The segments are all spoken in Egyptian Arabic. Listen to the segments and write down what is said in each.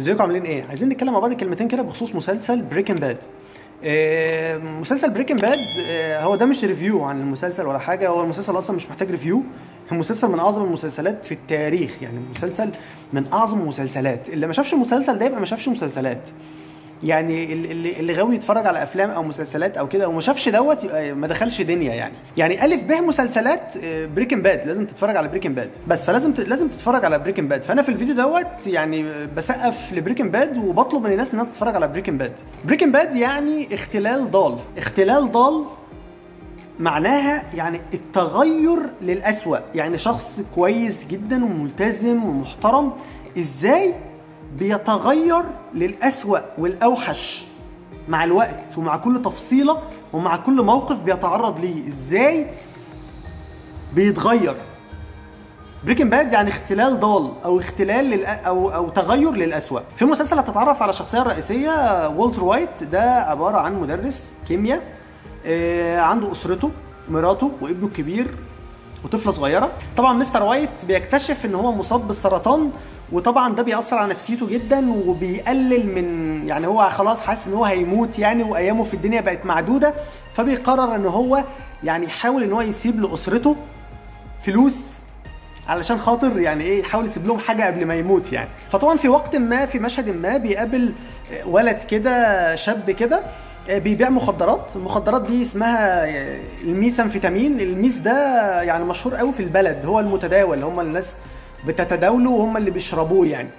ازيكم عاملين ايه عايزين نتكلم مع بعض كلمتين كده بخصوص مسلسل بريكن باد آه، مسلسل بريكن باد هو ده مش ريفيو عن المسلسل ولا حاجه هو المسلسل اصلا مش محتاج ريفيو المسلسل من اعظم المسلسلات في التاريخ يعني مسلسل من اعظم المسلسلات اللي ما شافش المسلسل ده يبقى ما شافش مسلسلات يعني اللي اللي غاوي يتفرج على افلام او مسلسلات او كده وما شافش دوت يبقى ما دخلش دنيا يعني يعني الف به مسلسلات بريكن باد لازم تتفرج على بريكن باد بس فلازم ت- لازم تتفرج على بريكن باد فانا في الفيديو دوت يعني بسقف لبريكن باد وبطلب من الناس انها تتفرج على بريكن باد بريكن باد يعني اختلال ضال اختلال ضال معناها يعني التغير للأسوأ يعني شخص كويس جدا وملتزم ومحترم ازاي بيتغير للأسوأ والأوحش مع الوقت ومع كل تفصيلة ومع كل موقف بيتعرض ليه ازاي بيتغير بريكن باد يعني اختلال ضال او اختلال لل او او تغير للأسوأ في المسلسل هتتعرف على الشخصيه الرئيسيه والتر وايت ده عباره عن مدرس كيمياء آه، عنده اسرته مراته وابنه الكبير وطفله صغيره طبعا مستر وايت بيكتشف ان هو مصاب بالسرطان وطبعا ده بيأثر على نفسيته جدا وبيقلل من يعني هو خلاص حاسس ان هو هيموت يعني وايامه في الدنيا بقت معدوده فبيقرر ان هو يعني يحاول ان هو يسيب لاسرته فلوس علشان خاطر يعني ايه يحاول يسيب لهم حاجه قبل ما يموت يعني فطبعا في وقت ما في مشهد ما بيقابل ولد كده شاب كده بيبيع مخدرات المخدرات دي اسمها الميثامفيتامين الميس ده يعني مشهور قوي في البلد هو المتداول هم الناس بتتداوله وهم اللي بيشربوه يعني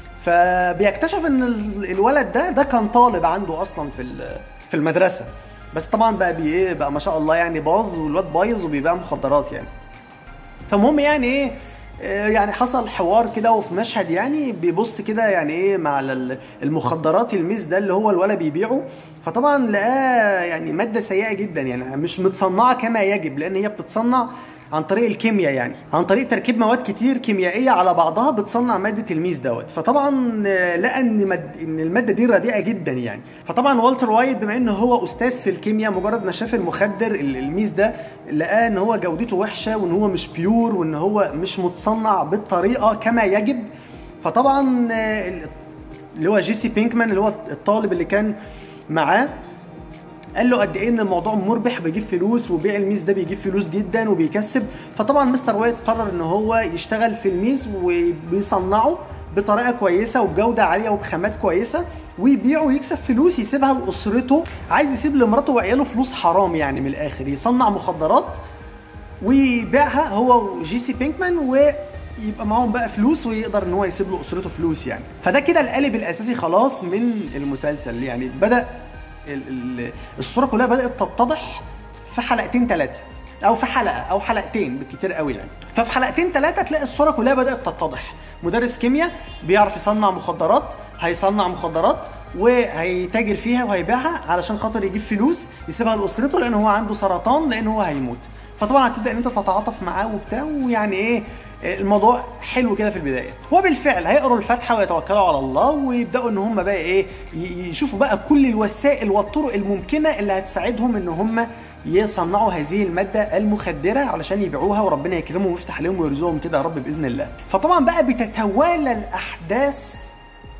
فبيكتشف ان ال- الولد ده ده كان طالب عنده اصلا في ال- في المدرسه بس طبعا بقى بي ايه بقى ما شاء الله يعني باظ والواد بايظ وبيبيع مخدرات يعني فالمهم يعني ايه آه، يعني حصل حوار كده وفي مشهد يعني بيبص كده يعني ايه مع ال- المخدرات الميز ده اللي هو الولد بيبيعه فطبعا لقاه يعني ماده سيئه جدا يعني مش متصنعه كما يجب لان هي بتتصنع عن طريق الكيمياء يعني عن طريق تركيب مواد كتير كيميائيه على بعضها بتصنع ماده الميز دوت فطبعا آه، لقى ان مد... ان الماده دي رديئه جدا يعني فطبعا والتر وايت بما انه هو استاذ في الكيمياء مجرد ما شاف المخدر ال- الميز ده لقاه ان هو جودته وحشه وان هو مش بيور وان هو مش متصنع بالطريقه كما يجب فطبعا آه، ال- اللي هو جيسي بينكمان اللي هو الطالب اللي كان معاه قال له قد ايه ان الموضوع مربح بيجيب فلوس وبيع الميز ده بيجيب فلوس جدا وبيكسب فطبعا مستر وايت قرر ان هو يشتغل في الميز وبيصنعه بطريقه كويسه وبجوده عاليه وبخامات كويسه ويبيعه ويكسب فلوس يسيبها لاسرته عايز يسيب لمراته وعياله فلوس حرام يعني من الاخر يصنع مخدرات ويبيعها هو وجيسي بينكمان ويبقى معاهم بقى فلوس ويقدر ان هو يسيب له اسرته فلوس يعني فده كده القالب الاساسي خلاص من المسلسل يعني بدا ال- ال- الصوره كلها بدات تتضح في حلقتين ثلاثه او في حلقه او حلقتين بالكتير قوي يعني ففي حلقتين ثلاثه تلاقي الصوره كلها بدات تتضح مدرس كيمياء بيعرف يصنع مخدرات هيصنع مخدرات وهيتاجر فيها وهيبيعها علشان خاطر يجيب فلوس يسيبها لاسرته لان هو عنده سرطان لان هو هيموت فطبعا هتبدا ان انت تتعاطف معاه وبتاع ويعني ايه الموضوع حلو كده في البدايه وبالفعل هيقروا الفاتحه ويتوكلوا على الله ويبداوا ان هم بقى ايه ي- يشوفوا بقى كل الوسائل والطرق الممكنه اللي هتساعدهم ان هم يصنعوا هذه الماده المخدره علشان يبيعوها وربنا يكرمهم ويفتح عليهم ويرزقهم كده يا رب باذن الله فطبعا بقى بتتوالى الاحداث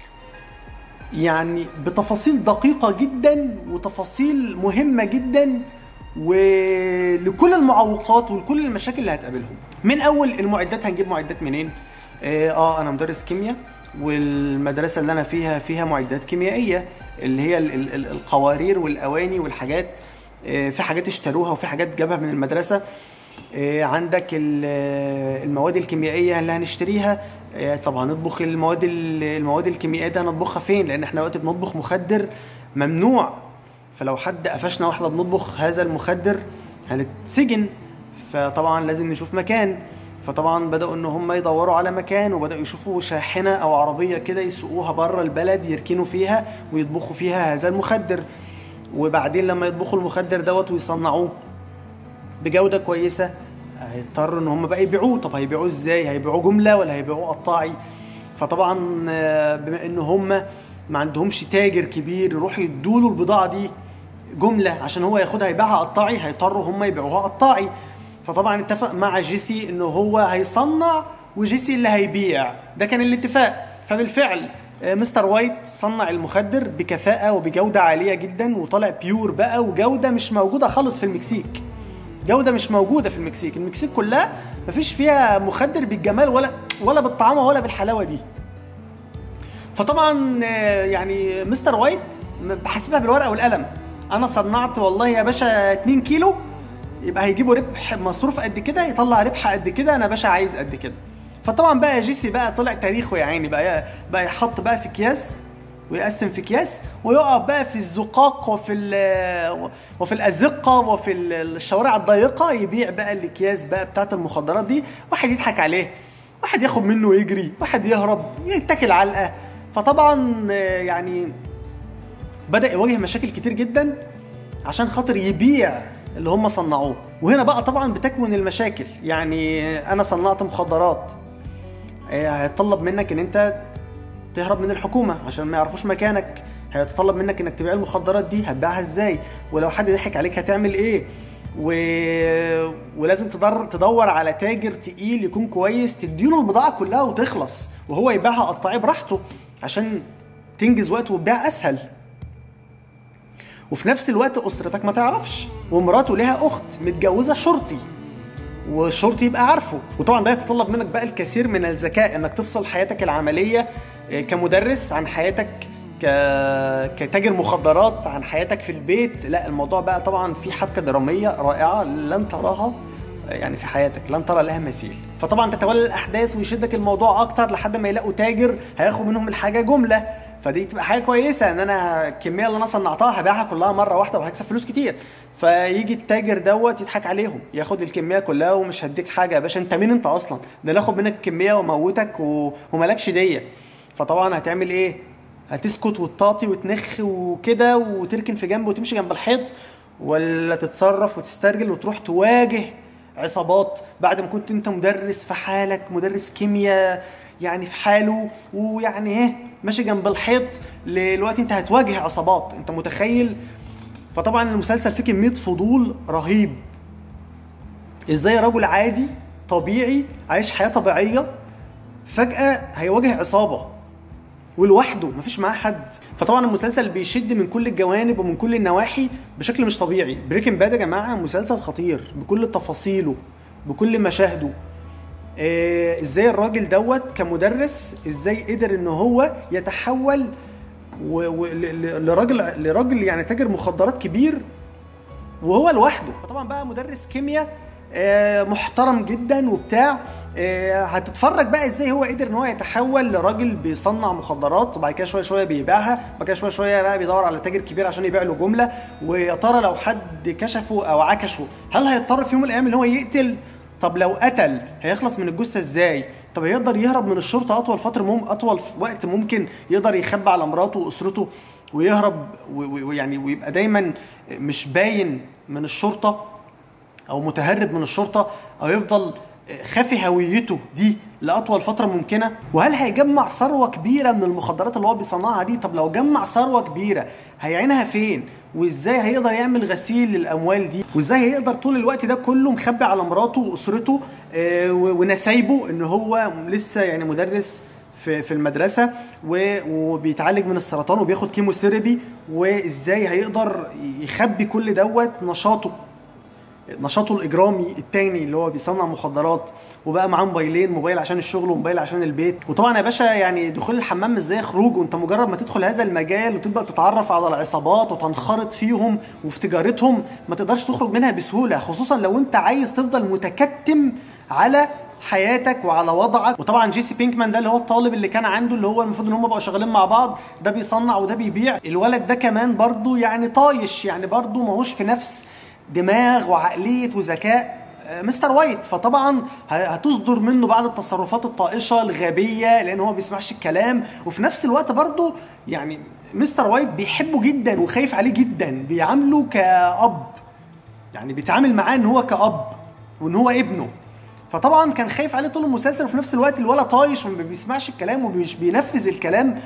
يعني بتفاصيل دقيقة جدا وتفاصيل مهمة جدا ولكل المعوقات ولكل المشاكل اللي هتقابلهم من اول المعدات هنجيب معدات منين اه, آه انا مدرس كيمياء والمدرسة اللي انا فيها فيها معدات كيميائية اللي هي ال- ال- ال- القوارير والاواني والحاجات آه في حاجات اشتروها وفي حاجات جابها من المدرسة آه، عندك ال- آه، المواد الكيميائيه اللي هنشتريها آه، طبعا نطبخ المواد ال- المواد الكيميائيه ده هنطبخها فين لان احنا وقت بنطبخ مخدر ممنوع فلو حد قفشنا واحنا بنطبخ هذا المخدر هنتسجن فطبعا لازم نشوف مكان فطبعا بداوا ان هم يدوروا على مكان وبداوا يشوفوا شاحنه او عربيه كده يسوقوها بره البلد يركنوا فيها ويطبخوا فيها هذا المخدر وبعدين لما يطبخوا المخدر دوت ويصنعوه بجوده كويسه هيضطروا ان هم بقى يبيعوه طب هيبيعوه ازاي هيبيعوه جمله ولا هيبيعوه قطاعي فطبعا آه، بما ان هم ما عندهمش تاجر كبير يروح يدوا له البضاعه دي جمله عشان هو ياخدها يبيعها قطاعي هيضطروا هم يبيعوها قطاعي فطبعا اتفق مع جيسي انه هو هيصنع وجيسي اللي هيبيع ده كان الاتفاق فبالفعل آه، مستر وايت صنع المخدر بكفاءة وبجودة عالية جدا وطالع بيور بقى وجودة مش موجودة خالص في المكسيك جودة مش موجودة في المكسيك المكسيك كلها مفيش فيها مخدر بالجمال ولا ولا بالطعامة ولا بالحلاوة دي فطبعا آه، يعني مستر وايت بحسبها بالورقة والقلم انا صنعت والله يا باشا 2 كيلو يبقى هيجيبوا ربح مصروف قد كده يطلع ربح قد كده انا باشا عايز قد كده فطبعا بقى جيسي بقى طلع تاريخه يا عيني بقى بقى يحط بقى في اكياس ويقسم في اكياس ويقف بقى في الزقاق وفي ال- وفي الازقه وفي ال- الشوارع الضيقه يبيع بقى الاكياس بقى بتاعت المخدرات دي واحد يضحك عليه واحد ياخد منه ويجري واحد يهرب يتكل علقه فطبعا آه، يعني بدا يواجه مشاكل كتير جدا عشان خاطر يبيع اللي هم صنعوه وهنا بقى طبعا بتكمن المشاكل يعني انا صنعت مخدرات آه، هيتطلب منك ان انت تهرب من الحكومه عشان ما يعرفوش مكانك هيتطلب منك انك تبيع المخدرات دي هتبيعها ازاي ولو حد ضحك عليك هتعمل ايه و... ولازم تدور تدور على تاجر تقيل يكون كويس تديله البضاعه كلها وتخلص وهو يبيعها قطاعي براحته عشان تنجز وقت وتبيع اسهل وفي نفس الوقت اسرتك ما تعرفش ومراته ليها اخت متجوزه شرطي والشرطي يبقى عارفه وطبعا ده يتطلب منك بقى الكثير من الذكاء انك تفصل حياتك العمليه آه، كمدرس عن حياتك ك... كتاجر مخدرات عن حياتك في البيت لا الموضوع بقى طبعا في حبكه دراميه رائعه لن تراها يعني في حياتك لن ترى لها مثيل فطبعا تتولى الاحداث ويشدك الموضوع اكتر لحد ما يلاقوا تاجر هياخد منهم الحاجه جمله فدي تبقى حاجه كويسه ان انا الكميه اللي انا صنعتها هبيعها كلها مره واحده وهكسب فلوس كتير فيجي التاجر دوت يضحك عليهم ياخد الكميه كلها ومش هديك حاجه يا باشا انت مين انت اصلا ده ناخد منك الكميه وموتك و... وملكش ديه فطبعا هتعمل ايه هتسكت وتطاطي وتنخ وكده وتركن في جنب وتمشي جنب الحيط ولا تتصرف وتسترجل وتروح تواجه عصابات بعد ما كنت انت مدرس في حالك مدرس كيمياء يعني في حاله ويعني ايه ماشي جنب الحيط دلوقتي انت هتواجه عصابات انت متخيل فطبعا المسلسل فيه كميه فضول رهيب ازاي رجل عادي طبيعي عايش حياه طبيعيه فجاه هيواجه عصابه ولوحده مفيش معاه حد فطبعا المسلسل بيشد من كل الجوانب ومن كل النواحي بشكل مش طبيعي بريكن باد يا جماعه مسلسل خطير بكل تفاصيله بكل مشاهده آه، ازاي الراجل دوت كمدرس ازاي قدر ان هو يتحول و... و... ل- ل- لراجل لراجل يعني تاجر مخدرات كبير وهو لوحده فطبعا بقى مدرس كيمياء آه، محترم جدا وبتاع آه، هتتفرج بقى ازاي هو قدر ان هو يتحول لراجل بيصنع مخدرات وبعد كده شويه شويه بيبيعها بعد كده شويه شويه بقى بيدور على تاجر كبير عشان يبيع له جمله ويا ترى لو حد كشفه او عكشه هل هيضطر في يوم من الايام ان هو يقتل طب لو قتل هيخلص من الجثه ازاي طب هيقدر يهرب من الشرطه اطول فتره مم... اطول وقت ممكن يقدر يخبي على مراته واسرته ويهرب و- و- ويعني ويبقى دايما مش باين من الشرطه او متهرب من الشرطه او يفضل خافي هويته دي لاطول فتره ممكنه وهل هيجمع ثروه كبيره من المخدرات اللي هو بيصنعها دي طب لو جمع ثروه كبيره هيعينها فين وازاي هيقدر يعمل غسيل للاموال دي وازاي هيقدر طول الوقت ده كله مخبي على مراته واسرته آه، و- ونسايبه ان هو لسه يعني مدرس في في المدرسه و- وبيتعالج من السرطان وبياخد كيموثيرابي وازاي هيقدر يخبي كل دوت نشاطه نشاطه الاجرامي التاني اللي هو بيصنع مخدرات وبقى معاه موبايلين موبايل عشان الشغل وموبايل عشان البيت وطبعا يا باشا يعني دخول الحمام مش زي خروج وانت مجرد ما تدخل هذا المجال وتبدا تتعرف على العصابات وتنخرط فيهم وفي تجارتهم ما تقدرش تخرج منها بسهوله خصوصا لو انت عايز تفضل متكتم على حياتك وعلى وضعك وطبعا جيسي بينكمان ده اللي هو الطالب اللي كان عنده اللي هو المفروض ان هم بقوا شغالين مع بعض ده بيصنع وده بيبيع الولد ده كمان برضه يعني طايش يعني برضه ماهوش في نفس دماغ وعقليه وذكاء آه، مستر وايت فطبعا ه- هتصدر منه بعض التصرفات الطائشه الغبيه لان هو ما بيسمعش الكلام وفي نفس الوقت برضه يعني مستر وايت بيحبه جدا وخايف عليه جدا بيعامله كأب يعني بيتعامل معاه ان هو كأب وان هو ابنه فطبعا كان خايف عليه طول المسلسل وفي نفس الوقت الولد طايش وما بيسمعش الكلام ومش بينفذ الكلام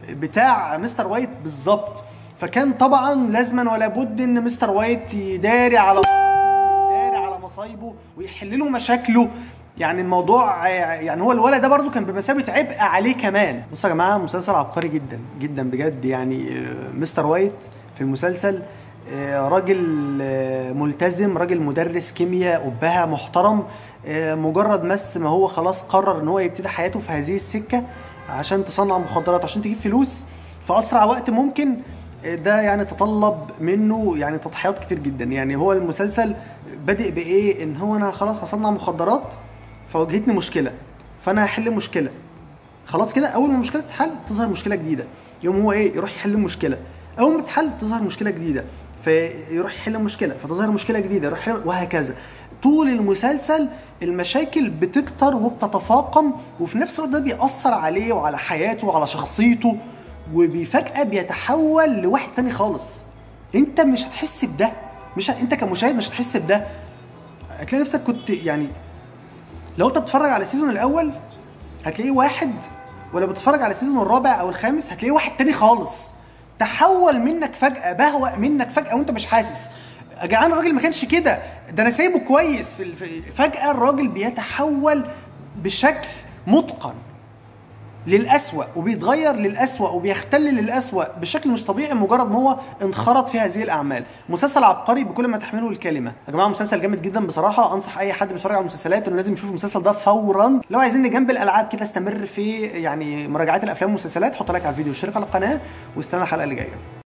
بتاع مستر وايت بالظبط فكان طبعا لازما ولا بد ان مستر وايت يداري على يداري على مصايبه ويحل له مشاكله يعني الموضوع يعني هو الولد ده برضو كان بمثابه عبء عليه كمان بصوا يا جماعه مسلسل عبقري جدا جدا بجد يعني آه، مستر وايت في المسلسل آه، راجل آه، ملتزم راجل مدرس كيمياء أبهة محترم آه، مجرد بس ما هو خلاص قرر ان هو يبتدي حياته في هذه السكة عشان تصنع مخدرات عشان تجيب فلوس في أسرع وقت ممكن آه، ده يعني تطلب منه يعني تضحيات كتير جدا يعني هو المسلسل بادئ بإيه ان هو انا خلاص هصنع مخدرات فواجهتني مشكلة فانا هحل مشكلة خلاص كده اول ما المشكله تتحل تظهر مشكله جديده يوم هو ايه يروح يحل المشكله اول ما تتحل تظهر مشكله جديده فيروح يحل مشكله فتظهر مشكله جديده يروح يحل وهكذا طول المسلسل المشاكل بتكتر وبتتفاقم وفي نفس الوقت ده بيأثر عليه وعلى حياته وعلى شخصيته وبفجأة بيتحول لواحد تاني خالص انت مش هتحس بده مش ه... انت كمشاهد مش هتحس بده هتلاقي نفسك كنت يعني لو انت بتتفرج على السيزون الاول هتلاقيه واحد ولو بتتفرج على السيزون الرابع او الخامس هتلاقيه واحد تاني خالص تحول منك فجأة بهوأ منك فجأة وانت مش حاسس يا جدعان الراجل ما كانش كده ده انا سايبه كويس في الف- فجأة الراجل بيتحول بشكل متقن للأسوأ وبيتغير للأسوأ وبيختل للأسوأ بشكل مش طبيعي مجرد ما هو انخرط في هذه الأعمال مسلسل عبقري بكل ما تحمله الكلمة يا جماعة مسلسل جامد جدا بصراحة أنصح أي حد بيتفرج على المسلسلات إنه لازم يشوف المسلسل ده فورا لو عايزين جنب الألعاب كده استمر في يعني مراجعات الأفلام والمسلسلات حط لايك على الفيديو واشترك على القناة واستنى الحلقة اللي جاية